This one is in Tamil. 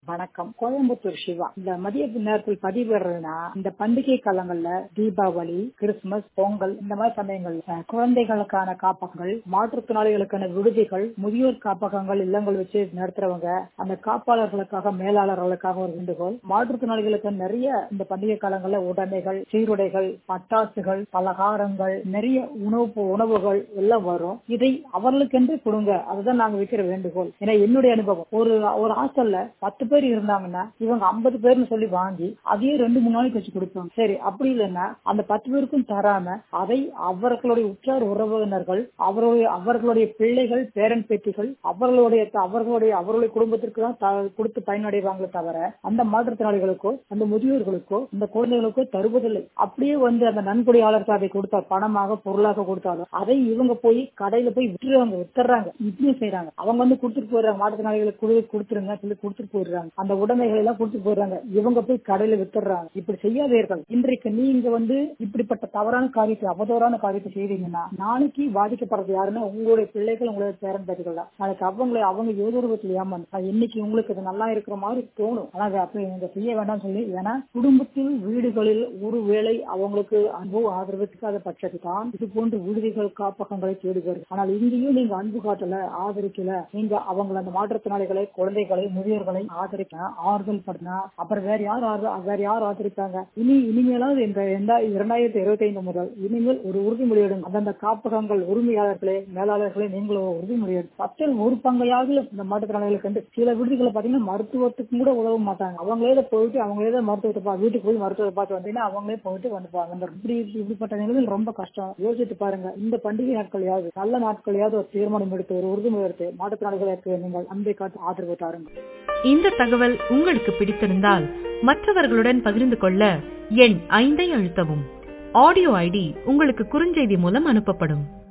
வணக்கம் கோயம்புத்தூர் சிவா இந்த மதிய நேரத்தில் பதிவிடுறதுன்னா இந்த பண்டிகை காலங்கள்ல தீபாவளி கிறிஸ்துமஸ் பொங்கல் இந்த மாதிரி சமயங்கள்ல குழந்தைகளுக்கான காப்பகங்கள் மாற்றுத்திறனாளிகளுக்கான விடுதிகள் முதியோர் காப்பகங்கள் இல்லங்கள் வச்சு நடத்துறவங்க அந்த காப்பாளர்களுக்காக மேலாளர்களுக்காக ஒரு வேண்டுகோள் மாற்றுத்திறனாளிகளுக்கு நிறைய இந்த பண்டிகை காலங்கள்ல உடைமைகள் சீருடைகள் பட்டாசுகள் பலகாரங்கள் நிறைய உணவு உணவுகள் எல்லாம் வரும் இதை அவர்களுக்கென்று கொடுங்க அதுதான் நாங்க வைக்கிற வேண்டுகோள் ஏன்னா என்னுடைய அனுபவம் ஒரு ஒரு ஹாஸ்டல்ல பத்து பேர் இருந்தாங்கன்னா இவங்க ஐம்பது பேர்னு சொல்லி வாங்கி அதையே ரெண்டு மூணு நாளைக்கு வச்சு கொடுப்பாங்க சரி அப்படி இல்லைன்னா அந்த பத்து பேருக்கும் தராம அதை அவர்களுடைய உற்றார் உறவினர்கள் அவர்களுடைய அவர்களுடைய பிள்ளைகள் பேரன் பேத்திகள் அவர்களுடைய அவர்களுடைய அவர்களுடைய குடும்பத்திற்கு தான் த- கொடுத்து பயனடைவாங்களே தவிர அந்த மாற்றுத்திறனாளிகளுக்கோ அந்த முதியோர்களுக்கோ இந்த குழந்தைகளுக்கோ தருவதில்லை அப்படியே வந்து அந்த நன்கொடையாளருக்கு அதை கொடுத்தா பணமாக பொருளாக கொடுத்தாலும் அதை இவங்க போய் கடையில போய் விட்டுருவாங்க வித்துறாங்க இப்படியும் செய்யறாங்க அவங்க வந்து கொடுத்துட்டு போயிடுறாங்க மாற்றுத்திறனாளிகளுக்கு கொடு- கொடுத்துருங்க சொல்லி கொடுத்துட்டு போயிடுறாங்க அந்த உடைமைகளை எல்லாம் கொடுத்துட்டு போயிடுறாங்க இவங்க போய் கடையில வித்துறாங்க இப்படி செய்யாதீர்கள் இன்றைக்கு நீங்க வந்து இப்படிப்பட்ட தவறான காரியத்தை அவதூறான காரியத்தை செய்தீங்கன்னா நாளைக்கு பாதிக்கப்படுறது யாருன்னா உங்களுடைய பிள்ளைகள் உங்களுடைய பேரன் பேர்கள் தான் நாளைக்கு அவங்களை அவங்க ஏதோ ஒரு விதத்தில் ஏமாந்து அது இன்னைக்கு உங்களுக்கு இது நல்லா இருக்கிற மாதிரி தோணும் ஆனா அது அப்படி நீங்க செய்ய வேண்டாம் சொல்லி ஏன்னா குடும்பத்தில் வீடுகளில் ஒருவேளை அவங்களுக்கு அன்பு ஆதரவு இருக்காத பட்சத்தில் தான் இது போன்ற விடுதிகள் காப்பகங்களை தேடுவார்கள் ஆனால் இங்கேயும் நீங்க அன்பு காட்டல ஆதரிக்கல நீங்க அவங்களை அந்த மாற்றுத்திறனாளிகளை குழந்தைகளை முதியோர்களை ஆதரிக்க ஆறுதல் பண்ணா அப்புறம் வேற யார் ஆறு- வேற யார் ஆதரிப்பாங்க இனி இனிமேலாவது இந்த இரண்டா- இரண்டாயிரத்தி இருபத்தி ஐந்து முதல் இனிமேல் ஒரு உறுதிமொழி எடுங்க அந்தந்த காப்பகங்கள் உரிமையாளர்களே மேலாளர்களே நீங்களும் ஒரு உறுதிமொழி எடுங்க பத்தில் ஒரு பங்கையாவது இந்த மாற்றுத்திறனாளிகளுக்கு வந்து சில விடுதிகளை பாத்தீங்கன்னா மருத்துவத்துக்கும் கூட உதவ மாட்டாங்க அவங்களே போயிட்டு அவங்களே தான் மருத்துவத்தை பா- வீட்டுக்கு போய் மருத்துவத்தை பார்த்து வந்தீங்கன்னா அவங்களே போயிட்டு வந்துப்பாங்க இந்த இப்படி இப்படிப்பட்ட நிலையில் ரொம்ப கஷ்டம் யோசித்து பாருங்க இந்த பண்டிகை நாட்களையாவது நல்ல நாட்களையாவது ஒரு தீர்மானம் எடுத்து ஒரு உறுதிமொழி எடுத்து மாற்றுத்திறனாளிகளுக்கு நீங்கள் அன்பை காத்து ஆதரவு தாருங்கள் இந்த தகவல் உங்களுக்கு பிடித்திருந்தால் மற்றவர்களுடன் பகிர்ந்து கொள்ள எண் ஐந்தை அழுத்தவும் ஆடியோ ஐடி உங்களுக்கு குறுஞ்செய்தி மூலம் அனுப்பப்படும்